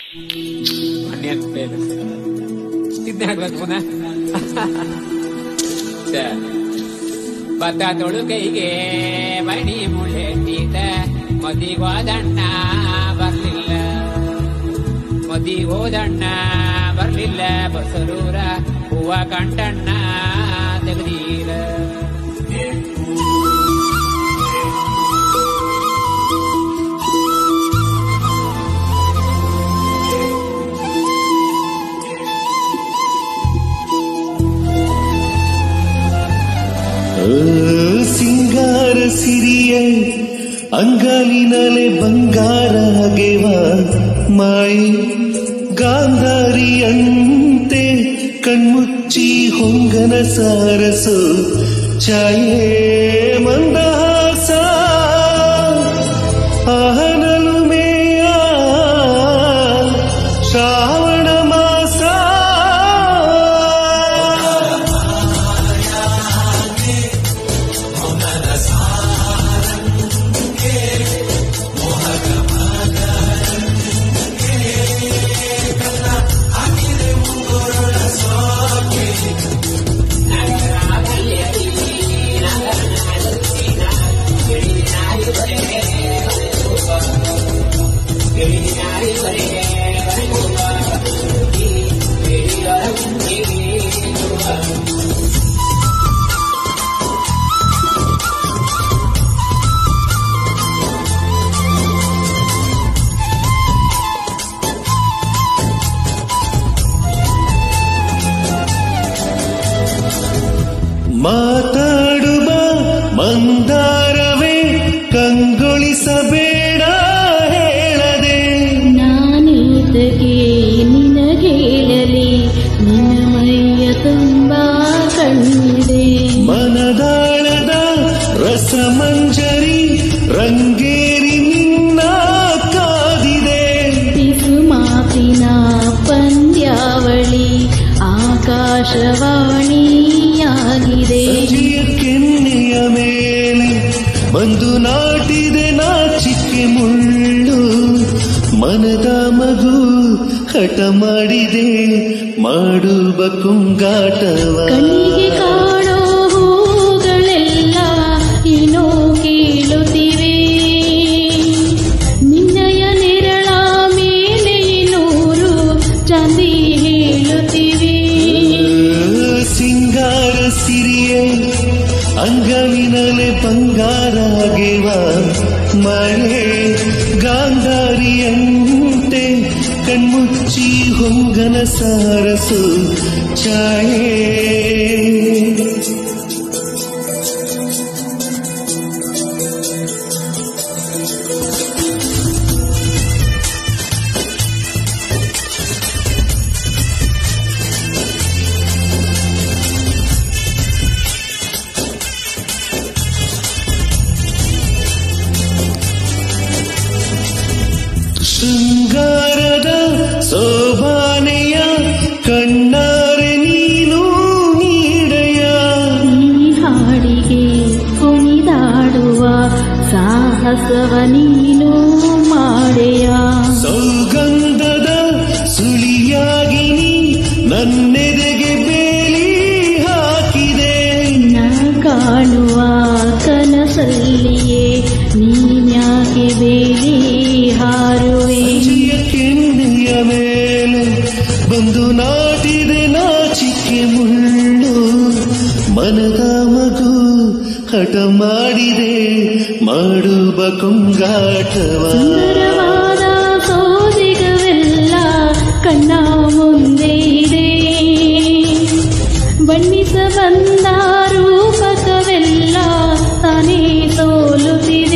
ಅನ್ಯನ್ ಬೇಡ ಇದನ್ನೇ ಹಾಕ್ಬೇಕು ಪುನಃ ಛೆ. ಭತ್ತ ತೊಳು ಕೈಗೆ ಬಣಿ ಮುಳ್ಳೆಟ್ಟಿದ ಮದಿಗೋದಣ್ಣ ಬರ್ಲಿಲ್ಲ ಮದಿಗೋದಣ್ಣ ಬರ್ಲಿಲ್ಲ ಬಸರೂರ ಹೂವ ಕಂಟಣ್ಣ ತೆಗದೀರ ಸಿಂಗಾರ ಸಿರಿಯ ಅಂಗಾಲಿನಲೆ ಬಂಗಾರ ಗೆವ ಮಾಯಿ ಗಾಂಧಾರಿಯಂತೆ ಕಣ್ಮುಚ್ಚಿ ಹೊಂಗನ ಸಾರಸು ಛಾಯೆ ಮಂದಹಾಸ ಆಹನಲು ಮೇಯ ಶ್ರಾವಣ ಮಾಸ ಮಾತಾಡುವ ಮಂದಾರವೇ ಕಂಗೊಳಿಸಬೇಡ ಹೇಳದೆ ನಾನೀತಗೆ ನಿನಗೇಳಲಿ ನಿನ್ನ ಮೈಯ ತುಂಬ ಕಣ್ಣಿದೆ ಮನದಾಳದ ರಸಮಂಜರಿ ರಂಗೇರಿ ನಿನ್ನ ಕಾದಿದೆ ಬಿಸು ಮಾತಿನ ಪಂದ್ಯಾವಳಿ ಆಕಾಶವಾಣಿಯಾಗಿದೆ ಸಂಜೆಯ ಕೆನ್ನೆಯ ಮೇಲೆ ಬಂದು ನಾಟಿದೆ ನಾಚಿಕೆ ಮುಳ್ಳು ಮನದ ಮಗು ಹಠ ಮಾಡಿದೆ ಮಾಡುವ ಕುಂಗಾಟವ ಕಣ್ಣಿಗೆ ಕಾಣೋ ಹೂಗಳೆಲ್ಲ ಏನೋ ಕೇಳುತ್ತಿವೆ ನಿನ್ನಯ ನೆರಳ ಮೇಲೆ ನೂರು ಚಂದಿ ಹೇಳುತ್ತಿವೆ ಸಿಂಗಾರ ಸಿರಿಯೇ ಅಂಗವಿನಲೆ ಬಂಗಾರಾಗೆವ ಮಳೆ ಗಾಂಧಾರಿಯಂತೆ ಕಣ್ಮುಚ್ಚಿ ಹೊಂಗನ ಸಾರಸು ಛಾಯೆ ಶೃಂಗಾರದ ಸೋಬಾನೆಯ ಕಣ್ಣಾರೆ ನೀನು ನೀಡೆಯ ಈ ಹಾಡಿಗೆ ಕುಣಿದಾಡುವ ಸಾಹಸವ ನೀನು ಮಾಡೆಯ ಸೌಗಂಧದ ಸುಳಿಯಾಗಿ ನೀ ನನ್ನೆದೆಗೆ ಬೇಲಿ ಹಾಕಿದೆ ನಾ ಕಾಣುವ ಕನಸಲ್ಲಿಯೇ ನೀನ್ಯಾಕೆ ಬೇಲಿ ಹಾರುವೆ ಸಂಜೆಯ ಕೆನ್ನೆಯ ಮೇಲೆ ಬಂದು ನಾಟಿದೆ ನಾಚಿಕೆ ಮುಳ್ಳು ಮನದ ಮಗು ಹಠ ಮಾಡಿದೆ ಮಾಡುವ ಕೊಂಗಾಟವ ಸುಂದರವಾದ ಸೋದಿಗವೆಲ್ಲ ಕಣ್ಣ ಮುಂದೆ ಇದೆ ಬಣ್ಣಿಸ ಬಂದ ರೂಪಕವೆಲ್ಲ ತಾನೇ ಸೋಲುತ್ತಿದೆ